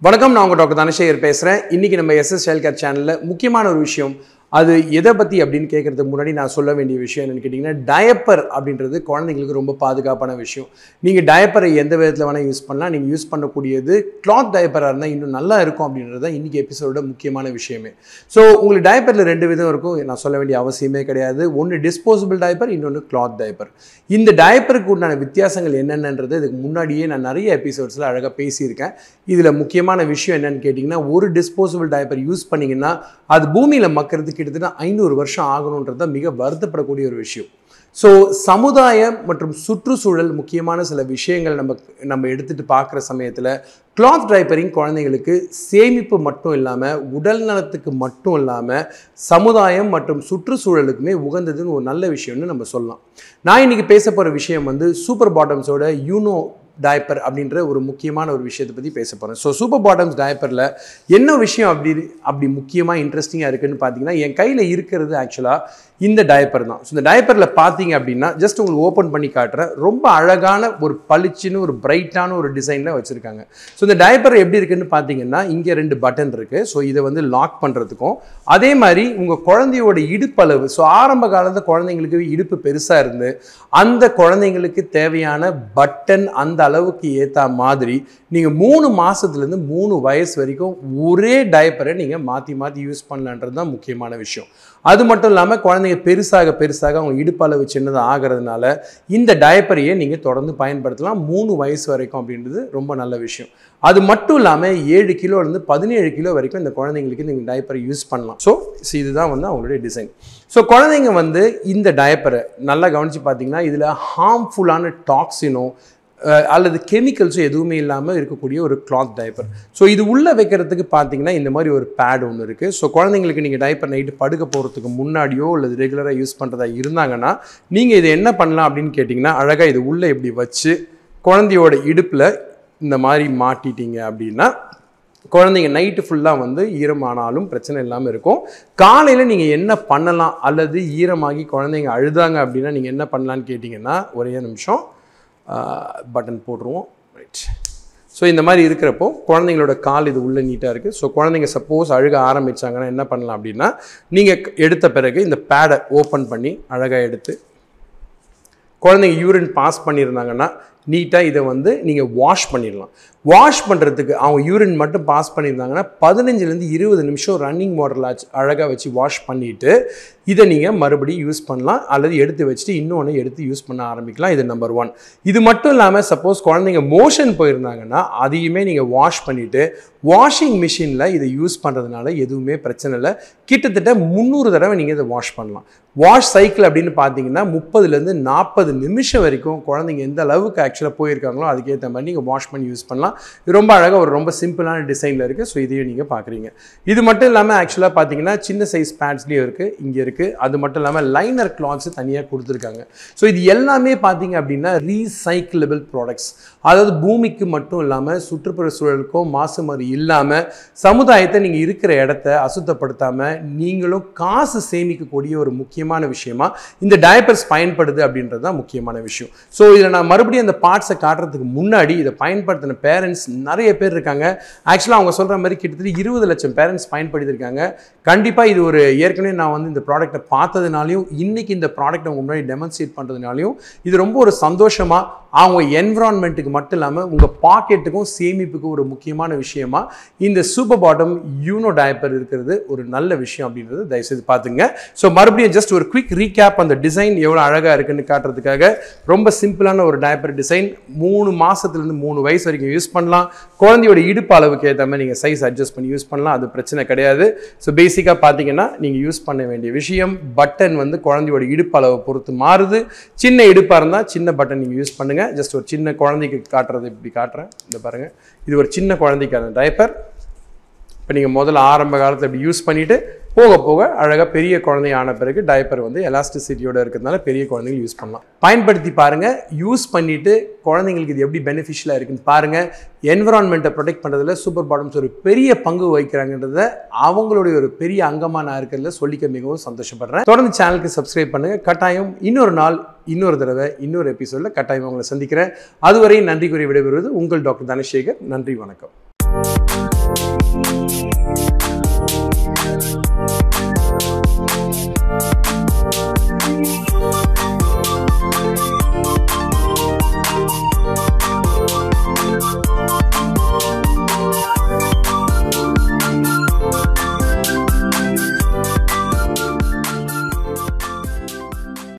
வணக்கம் நான் உங்கள் டாக்டர் தனசேகர் பேசுகிறேன் இன்றைக்கி நம்ம எஸ்எஸ் ஹெல்த் கேர் சேனலில் முக்கியமான ஒரு விஷயம் அது எதை பற்றி அப்படின்னு கேட்குறதுக்கு முன்னாடி நான் சொல்ல வேண்டிய விஷயம் என்னென்னு கேட்டிங்கன்னா டயப்பர் அப்படின்றது குழந்தைங்களுக்கு ரொம்ப பாதுகாப்பான விஷயம் நீங்கள் டயப்பரை எந்த விதத்தில் வேணால் யூஸ் பண்ணலாம் நீங்கள் யூஸ் பண்ணக்கூடியது கிளாத் டயப்பராக இருந்தால் இன்னும் நல்லா இருக்கும் அப்படின்றது தான் இன்றைக்கி எபிசோட முக்கியமான விஷயமே ஸோ உங்களுக்கு டயப்பரில் ரெண்டு விதம் இருக்கும் நான் சொல்ல வேண்டிய அவசியமே கிடையாது ஒன்று டிஸ்போசபிள் டயப்பர் இன்னொன்று கிளாத் டயப்பர் இந்த டயப்பருக்கு உண்டான வித்தியாசங்கள் என்னென்னன்றது இதுக்கு முன்னாடியே நான் நிறைய எபிசோட்ஸில் அழகாக பேசியிருக்கேன் இதில் முக்கியமான விஷயம் என்னன்னு கேட்டிங்கன்னா ஒரு டிஸ்போசபிள் டயப்பர் யூஸ் பண்ணிங்கன்னா அது பூமியில் மக்கறது கிட்டத்தட்ட ஐநூறு வருஷம் ஆகணுன்றது தான் மிக வருத்தப்படக்கூடிய ஒரு விஷயம் ஸோ சமுதாயம் மற்றும் சுற்றுச்சூழல் முக்கியமான சில விஷயங்கள் நம்ம நம்ம எடுத்துகிட்டு பார்க்குற சமயத்தில் கிளாத் டைப்பரிங் குழந்தைங்களுக்கு சேமிப்பு மட்டும் இல்லாமல் உடல் நலத்துக்கு மட்டும் இல்லாமல் சமுதாயம் மற்றும் சுற்றுச்சூழலுக்குமே உகந்ததுன்னு ஒரு நல்ல விஷயம்னு நம்ம சொல்லலாம் நான் இன்றைக்கி பேச போகிற விஷயம் வந்து சூப்பர் பாட்டம்ஸோட யூனோ டயப்பர் அப்படின்ற ஒரு முக்கியமான ஒரு விஷயத்தை பற்றி பேச போகிறேன் ஸோ சூப்பர் பாட்டம்ஸ் டயப்பரில் என்ன விஷயம் அப்படி அப்படி முக்கியமாக இன்ட்ரெஸ்டிங்காக இருக்குன்னு பார்த்தீங்கன்னா என் கையில் இருக்கிறது ஆக்சுவலாக இந்த டயப்பர் தான் ஸோ இந்த டயப்பரில் பார்த்தீங்க அப்படின்னா ஜஸ்ட் உங்களுக்கு ஓப்பன் பண்ணி காட்டுறேன் ரொம்ப அழகான ஒரு பளிச்சுன்னு ஒரு பிரைட்டான ஒரு டிசைனில் வச்சுருக்காங்க ஸோ இந்த டயப்பர் எப்படி இருக்குன்னு பார்த்தீங்கன்னா இங்கே ரெண்டு பட்டன் இருக்குது ஸோ இதை வந்து லாக் பண்ணுறதுக்கும் அதே மாதிரி உங்கள் குழந்தையோட இடுப்பளவு ஸோ ஆரம்ப காலத்தில் குழந்தைங்களுக்கு இடுப்பு பெருசாக இருந்து அந்த குழந்தைங்களுக்கு தேவையான பட்டன் அந்த அளவுக்கு ஏற்ற மாதிரி நீங்கள் மூணு மாதத்துலேருந்து மூணு வயசு வரைக்கும் ஒரே டயப்பரை நீங்கள் மாற்றி மாற்றி யூஸ் பண்ணலான்றது தான் முக்கியமான விஷயம் அது மட்டும் இல்லாமல் குழந்தைங்க பெருசாக பெருசாக அவங்க இடுப்பளவு சின்னதாக ஆகிறதுனால இந்த டயப்பரையே நீங்கள் தொடர்ந்து பயன்படுத்தலாம் மூணு வயசு வரைக்கும் அப்படின்றது ரொம்ப நல்ல விஷயம் அது மட்டும் இல்லாமல் ஏழு கிலோலேருந்து பதினேழு கிலோ வரைக்கும் இந்த குழந்தைங்களுக்கு நீங்கள் டயப்பரை யூஸ் பண்ணலாம் ஸோ இதுதான் வந்து அவங்களுடைய டிசைன் ஸோ குழந்தைங்க வந்து இந்த டயப்பரை நல்லா கவனித்து பார்த்தீங்கன்னா இதில் ஹார்ம்ஃபுல்லான டாக்ஸினோ அல்லது கெமிக்கல்ஸும் எதுவுமே இல்லாமல் இருக்கக்கூடிய ஒரு கிளாத் டைப்பர் ஸோ இது உள்ளே வைக்கிறதுக்கு பார்த்தீங்கன்னா இந்த மாதிரி ஒரு பேட் ஒன்று இருக்குது ஸோ குழந்தைங்களுக்கு நீங்கள் டைப்பர் நைட்டு படுக்க போகிறதுக்கு முன்னாடியோ அல்லது ரெகுலராக யூஸ் பண்ணுறதா இருந்தாங்கன்னா நீங்கள் இதை என்ன பண்ணலாம் அப்படின்னு கேட்டிங்கன்னா அழகாக இது உள்ளே இப்படி வச்சு குழந்தையோட இடுப்பில் இந்த மாதிரி மாட்டிட்டீங்க அப்படின்னா குழந்தைங்க நைட்டு ஃபுல்லாக வந்து ஈரமானாலும் பிரச்சனை இல்லாமல் இருக்கும் காலையில் நீங்கள் என்ன பண்ணலாம் அல்லது ஈரமாகி குழந்தைங்க அழுதாங்க அப்படின்னா நீங்கள் என்ன பண்ணலான்னு கேட்டிங்கன்னா ஒரே நிமிஷம் பட்டன் போட்டுருவோம் ரைட் ஸோ இந்த மாதிரி இருக்கிறப்போ குழந்தைங்களோட கால் இது உள்ளே நீட்டாக இருக்குது ஸோ குழந்தைங்க சப்போஸ் அழுக ஆரம்பித்தாங்கன்னா என்ன பண்ணலாம் அப்படின்னா நீங்கள் எடுத்த பிறகு இந்த பேடை ஓப்பன் பண்ணி அழகாக எடுத்து குழந்தைங்க யூரின் பாஸ் பண்ணியிருந்தாங்கன்னா நீட்டாக இதை வந்து நீங்கள் வாஷ் பண்ணிடலாம் வாஷ் பண்ணுறதுக்கு அவங்க யூரின் மட்டும் பாஸ் பண்ணியிருந்தாங்கன்னா பதினஞ்சுலேருந்து இருபது நிமிஷம் ரன்னிங் வாட்டரில் ஆச்சு அழகாக வச்சு வாஷ் பண்ணிவிட்டு இதை நீங்கள் மறுபடியும் யூஸ் பண்ணலாம் அல்லது எடுத்து வச்சுட்டு இன்னொன்று எடுத்து யூஸ் பண்ண ஆரம்பிக்கலாம் இது நம்பர் ஒன் இது மட்டும் இல்லாமல் சப்போஸ் குழந்தைங்க மோஷன் போயிருந்தாங்கன்னா அதையுமே நீங்கள் வாஷ் பண்ணிவிட்டு வாஷிங் மிஷினில் இதை யூஸ் பண்ணுறதுனால எதுவுமே பிரச்சனை இல்லை கிட்டத்தட்ட முந்நூறு தடவை நீங்கள் இதை வாஷ் பண்ணலாம் வாஷ் சைக்கிள் அப்படின்னு பார்த்தீங்கன்னா முப்பதுலேருந்து நாற்பது நிமிஷம் வரைக்கும் குழந்தைங்க எந்த அளவுக்கு ஆக்சுவலாக போயிருக்காங்களோ அதுக்கேற்ற மாதிரி நீங்கள் வாஷ் பண்ணி யூஸ் பண்ணலாம் இது ரொம்ப அழகாக ஒரு ரொம்ப சிம்பிளான டிசைனில் இருக்குது ஸோ இதையும் நீங்கள் பார்க்குறீங்க இது மட்டும் இல்லாமல் ஆக்சுவலாக பார்த்தீங்கன்னா சின்ன சைஸ் பேண்ட்ஸ்லேயும் இருக்குது இங்கே இருக்குது அது மட்டும் இல்லாமல் லைனர் கிளாத்ஸ் தனியாக கொடுத்துருக்காங்க ஸோ இது எல்லாமே பார்த்தீங்க அப்படின்னா ரீசைக்கிளபிள் ப்ராடக்ட்ஸ் அதாவது பூமிக்கு மட்டும் இல்லாமல் சுற்றுப்புற சூழலுக்கோ மாசு மாதிரி இல்லாமல் சமுதாயத்தை நீங்கள் இருக்கிற இடத்த அசுத்தப்படுத்தாமல் நீங்களும் காசு சேமிக்கக்கூடிய ஒரு முக்கியமான விஷயமா இந்த டயப்பர்ஸ் பயன்படுது அப்படின்றது தான் முக்கியமான விஷயம் ஸோ இதில் நான் மறுபடியும் அந்த பார்ட்ஸை காட்டுறதுக்கு முன்னாடி இதை பயன்படுத்தின பேரண்ட்ஸ் நிறைய பேர் இருக்காங்க ஆக்சுவலாக அவங்க சொல்கிற மாதிரி கிட்டத்தட்ட இருபது லட்சம் பேரண்ட்ஸ் பயன்படுத்தியிருக்காங்க கண்டிப்பாக இது ஒரு ஏற்கனவே நான் வந்து இந்த ப்ராடக்ட்டை பார்த்ததுனாலையும் இன்றைக்கி இந்த ப்ராடக்ட்டை உங்க முன்னாடி டெமான்ஸ்ட்ரேட் பண்ணுறதுனாலையும் இது ரொம்ப ஒரு சந்தோஷமாக அவங்க என்விரான்மெண்ட்டுக்கு மட்டும் இல்லாமல் உங்கள் பாக்கெட்டுக்கும் சேமிப்புக்கும் ஒரு முக்கியமான விஷயமா இந்த சூப்பர் பாட்டம் யூனோ டயப்பர் இருக்கிறது ஒரு நல்ல விஷயம் அப்படின்றது தயவுசெய்து பார்த்துங்க ஸோ மறுபடியும் ஜஸ்ட் ஒரு குவிக் ரீகேப் அந்த டிசைன் எவ்வளோ அழகாக இருக்குன்னு காட்டுறதுக்காக ரொம்ப சிம்பிளான ஒரு டயப்பர் டிசைன் மூணு மாதத்துலேருந்து மூணு வயசு வரைக்கும் யூஸ் பண்ணலாம் குழந்தையோட இடுப்பு அளவுக்கு ஏற்ற மாதிரி நீங்கள் சைஸ் அட்ஜஸ்ட் பண்ணி யூஸ் பண்ணலாம் அது பிரச்சனை கிடையாது ஸோ பேசிக்காக பார்த்தீங்கன்னா நீங்கள் யூஸ் பண்ண வேண்டிய விஷயம் பட்டன் வந்து குழந்தையோட இடுப்பு அளவை பொறுத்து மாறுது சின்ன இடுப்பாக இருந்தால் சின்ன பட்டன் நீங்கள் யூஸ் பண்ணுங்கள் ஜஸ்ட் ஒரு சின்ன குழந்தைக்கு காட்டுறது இப்படி காட்டுறேன் இந்த பாருங்கள் இது ஒரு சின்ன குழந்தைக்கான டயப்பர் இப்போ நீங்கள் முதல்ல ஆரம்ப காலத்தில் இப்படி யூஸ் பண்ணிவிட்டு போக போக அழகாக பெரிய குழந்தை ஆன பிறகு டயப்பர் வந்து எலாஸ்டிசிட்டியோட இருக்கிறதுனால பெரிய குழந்தைங்க யூஸ் பண்ணலாம் பயன்படுத்தி பாருங்கள் யூஸ் பண்ணிவிட்டு குழந்தைங்களுக்கு இது எப்படி பெனிஃபிஷியலாக இருக்குன்னு பாருங்கள் என்விரான்மெண்ட்டை ப்ரொடெக்ட் பண்ணுறதுல சூப்பர் பாட்டம்ஸ் ஒரு பெரிய பங்கு வகிக்கிறாங்கன்றத அவங்களுடைய ஒரு பெரிய அங்கமாக நான் இருக்கிறதுல சொல்லிக்க மிகவும் சந்தோஷப்படுறேன் தொடர்ந்து சேனலுக்கு சப்ஸ்கிரைப் பண்ணுங்கள் கட்டாயம் இன்னொரு நாள் இன்னொரு தடவை இன்னொரு எபிசோடில் கட்டாயம் உங்களை சந்திக்கிறேன் அதுவரை நன்றி கூறி விடைபெறுவது உங்கள் டாக்டர் தனசேகர் நன்றி வணக்கம்